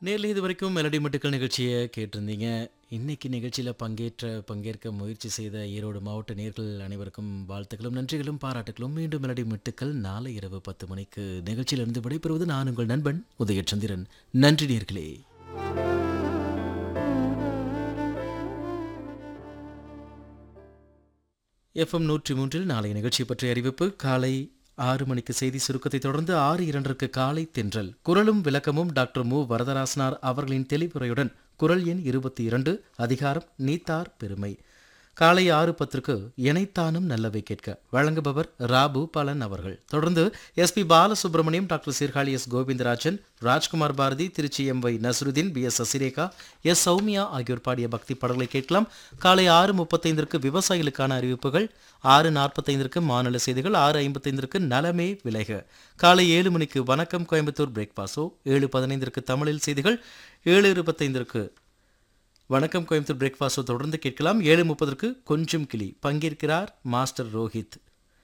நேரில் இது வரைக்கும் மெலடி மட்டுக்கள் நிகழ்ச்சியை கேட்டிருந்தீங்க இன்னைக்கு நிகழ்ச்சியில் பங்கேற்ற பங்கேற்க முயற்சி செய்த ஈரோடு மாவட்ட நேர்கள் அனைவருக்கும் வாழ்த்துக்களும் நன்றிகளும் பாராட்டுகளும் மீண்டும் மெலடி மட்டுக்கள் நாளை இரவு பத்து மணிக்கு நிகழ்ச்சியிலிருந்து விடைபெறுவது நான் உங்கள் நண்பன் உதயச்சந்திரன் நன்றி நேர்களே எஃப்எம் நூற்றி மூன்றில் நாளைய நிகழ்ச்சி பற்றிய அறிவிப்பு காலை ஆறு மணிக்கு செய்தி சுருக்கத்தை தொடர்ந்து ஆறு இரண்டிற்கு காலை தென்றல் குரலும் விளக்கமும் டாக்டர் மு வரதராசனார் அவர்களின் தெளிவுரையுடன் குரல் எண் இருபத்தி இரண்டு அதிகாரம் நீத்தார் பெருமை காலை ஆறு பத்திற்கு இணைத்தானும் நல்லவை கேட்க வழங்குபவர் ராபு பலன் அவர்கள் தொடர்ந்து SP Balasubramaniam doctor Sirkazhi S Govindarajan Rajkumar Bharathi Tiruchi M Y Nasarudeen P S Sasirekha S Sowmya ஆகியோர் பாடிய பக்தி பாடல்களை கேட்கலாம் காலை ஆறு முப்பத்தைந்திற்கு விவசாயிகளுக்கான அறிவிப்புகள் ஆறு நாற்பத்தைந்திற்கு மாநில செய்திகள் ஆறு ஐம்பத்தைந்திற்கு நலமே விலக காலை ஏழு மணிக்கு வணக்கம் கோயம்புத்தூர் பிரேக்பாஸோ ஏழு பதினைந்திற்கு தமிழில் செய்திகள் ஏழு இருபத்தைந்திற்கு வணக்கம் கோயம்புத்தூர் பிரேக்ஃபாஸ்டோ தொடர்ந்து கேட்கலாம் ஏழு முப்பதற்கு கொஞ்சம் கிளி பங்கேற்கிறார் மாஸ்டர் ரோஹித்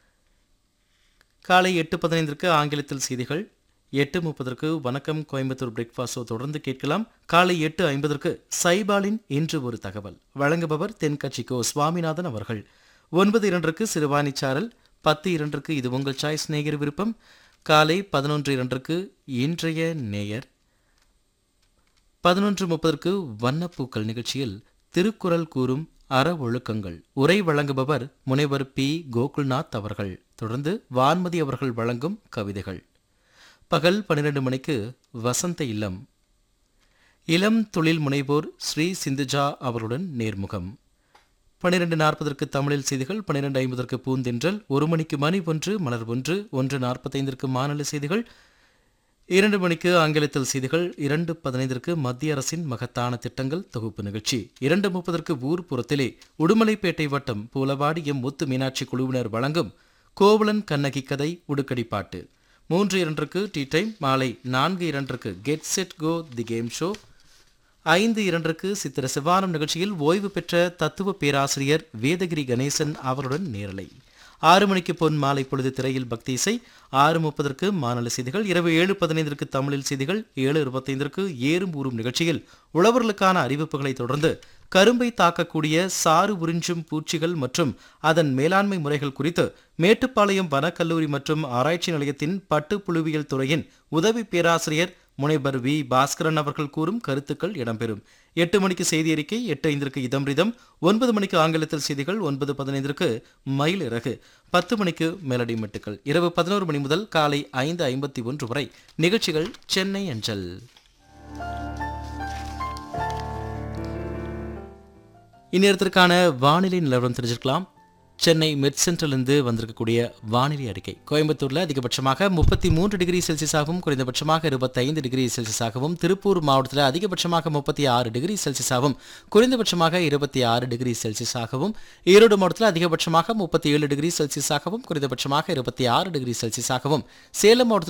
காலை எட்டு பதினைந்திற்கு ஆங்கிலத்தில் செய்திகள் எட்டு முப்பதற்கு வணக்கம் கோயம்புத்தூர் பிரேக்ஃபாஸ்டோ தொடர்ந்து கேட்கலாம் காலை எட்டு ஐம்பதற்கு சைபாலின் இன்று ஒரு தகவல் வழங்குபவர் தென்கட்சிக்கோ சுவாமிநாதன் அவர்கள் ஒன்பது இரண்டிற்கு சிறுவாணிச்சாரல் பத்து இரண்டிற்கு இது உங்கள் சாய்ஸ் நேயர் விருப்பம் காலை பதினொன்று இரண்டிற்கு இன்றைய நேயர் பதினொன்று முப்பதற்கு வண்ணப்பூக்கள் நிகழ்ச்சியில் திருக்குறள் கூறும் அற ஒழுக்கங்கள் உரை வழங்குபவர் முனைவர் பி கோகுல்நாத் அவர்கள் தொடர்ந்து வான்மதி அவர்கள் வழங்கும் கவிதைகள் பகல் பன்னிரண்டு மணிக்கு வசந்த இல்லம் இளம் தொழில் முனைவோர் ஸ்ரீ சிந்துஜா அவர்களுடன் நேர்முகம் பன்னிரண்டு நாற்பதற்கு தமிழில் செய்திகள் பன்னிரண்டு ஐம்பதற்கு பூந்தென்றல் ஒரு மணிக்கு மணி ஒன்று மலர் ஒன்று ஒன்று நாற்பத்தைந்திற்கு மாநில செய்திகள் இரண்டு மணிக்கு ஆங்கிலத்தில் செய்திகள் இரண்டு பதினைந்திற்கு மத்திய அரசின் மகத்தான திட்டங்கள் தொகுப்பு நிகழ்ச்சி இரண்டு முப்பதற்கு ஊர் புறத்திலே உடுமலைப்பேட்டை வட்டம் பூலவாடி எம் முத்து மீனாட்சி குழுவினர் வழங்கும் கோவலன் கண்ணகி கதை உடுக்கடி பாட்டு மூன்று இரண்டிற்கு டீ டைம் மாலை நான்கு இரண்டிற்கு get set go the game show ஐந்து இரண்டிற்கு சித்திர சிவானம் நிகழ்ச்சியில் ஓய்வு பெற்ற தத்துவ பேராசிரியர் வேதகிரி கணேசன் அவருடன் நேரலை ஆறு மணிக்கு பொன் மாலை பொழுது திரையில் பக்தி இசை ஆறு முப்பதற்கு மாநில செய்திகள் இரவு ஏழு பதினைந்திற்கு தமிழில் செய்திகள் ஏழு இருபத்தைந்திற்கு ஏறும் ஊறும் நிகழ்ச்சியில் உழவர்களுக்கான அறிவிப்புகளை தொடர்ந்து கரும்பை தாக்கக்கூடிய சாறு உறிஞ்சும் பூச்சிகள் மற்றும் அதன் மேலாண்மை முறைகள் குறித்து மேட்டுப்பாளையம் வனக்கல்லூரி மற்றும் ஆராய்ச்சி நிலையத்தின் பட்டுப்புழுவியல் துறையின் உதவி பேராசிரியர் முனைவர் வி பாஸ்கரன் அவர்கள் கூறும் கருத்துக்கள் இடம்பெறும் எட்டு மணிக்கு செய்தி அறிக்கை எட்டு ஐந்திற்கு இதம் ரிதம் ஒன்பது மணிக்கு ஆங்கிலத்தில் செய்திகள் ஒன்பது பதினைந்திற்கு மயில் இறகு பத்து மணிக்கு மெலடி மெட்டுக்கள் இரவு பதினோரு மணி முதல் காலை ஐந்து ஐம்பத்தி ஒன்று வரை நிகழ்ச்சிகள் சென்னை அஞ்சல் இந்நேரத்திற்கான வானிலை நிலவரம் தெரிஞ்சிருக்கலாம் சென்னை மெட் சென்ட்ரலிருந்து வந்திருக்கக்கூடிய வானிலை அறிக்கை கோயம்புத்தூரில் அதிகபட்சமாக முப்பத்தி மூன்று டிகிரி செல்சியஸாகவும் குறைந்தபட்சமாக இருபத்தைந்து டிகிரி செல்சியஸாகவும் திருப்பூர் மாவட்டத்தில் அதிகபட்சமாக முப்பத்தி ஆறு டிகிரி செல்சியஸாகவும் குறைந்தபட்சமாக இருபத்தி ஆறு டிகிரி செல்சியஸாகவும் ஈரோடு மாவட்டத்தில் அதிகபட்சமாக முப்பத்தி ஏழு டிகிரி செல்சியஸாகவும் குறைந்தபட்சமாக இருபத்தி ஆறு டிகிரி செல்சியஸாகவும் சேலம் மாவட்டத்தில்